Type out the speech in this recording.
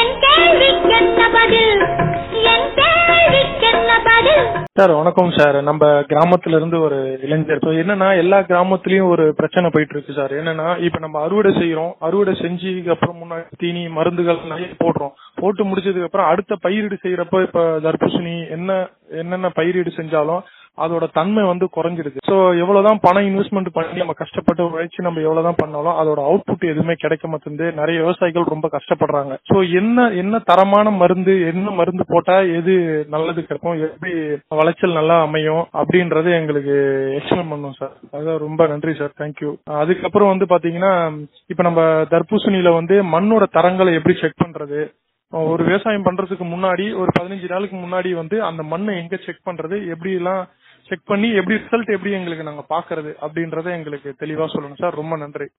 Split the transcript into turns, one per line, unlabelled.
என் கேள்விக்கென்ன பதில் என் கேள்விக்கென்ன பதில்
சார் வணக்கம் சார் நம்ம கிராமத்துல இருந்து ஒரு இளைஞர் So, என்னன்னா எல்லா கிராமத்துலயும் ஒரு பிரச்சனை போயிட்டு இருக்கு சார் என்னன்னா இப்ப நம்ம அறுவடை செய்யறோம் அறுவடை செஞ்சதுக்கு அப்புறம் முன்னாடி தீனி மருந்துகள் நிறைய போடுறோம் போட்டு முடிச்சதுக்கு அப்புறம் அடுத்த பயிரிடு செய்யறப்ப இப்ப தர்பூசணி என்ன என்னென்ன பயிரிடு செஞ்சாலும் அதோட தன்மை வந்து குறைஞ்சிடுது சோ எவ்வளவுதான் பணம் இன்வெஸ்ட்மெண்ட் பண்ணி நம்ம கஷ்டப்பட்டு உழைச்சு நம்ம எவ்வளவுதான் பண்ணாலும் அதோட அவுட்புட் எதுவுமே கிடைக்க மாட்டேங்குது நிறைய விவசாயிகள் ரொம்ப கஷ்டப்படுறாங்க சோ என்ன என்ன தரமான மருந்து என்ன மருந்து போட்டா எது நல்லது கிடைக்கும் எப்படி விளைச்சல் நல்லா அமையும் அப்படின்றது எங்களுக்கு எக்ஸ்பிளைன் பண்ணும் சார் அதான் ரொம்ப நன்றி சார் தேங்க்யூ அதுக்கப்புறம் வந்து பாத்தீங்கன்னா இப்ப நம்ம தர்பூசணியில வந்து மண்ணோட தரங்களை எப்படி செக் பண்றது ஒரு விவசாயம் பண்றதுக்கு முன்னாடி ஒரு பதினஞ்சு நாளுக்கு முன்னாடி வந்து அந்த மண்ணை எங்க செக் பண்றது எப்படி எல்லாம் செக் பண்ணி எப்படி ரிசல்ட் எப்படி எங்களுக்கு நாங்க பாக்குறது அப்படின்றத எங்களுக்கு தெளிவா சொல்லணும் சார் ரொம்ப நன்றி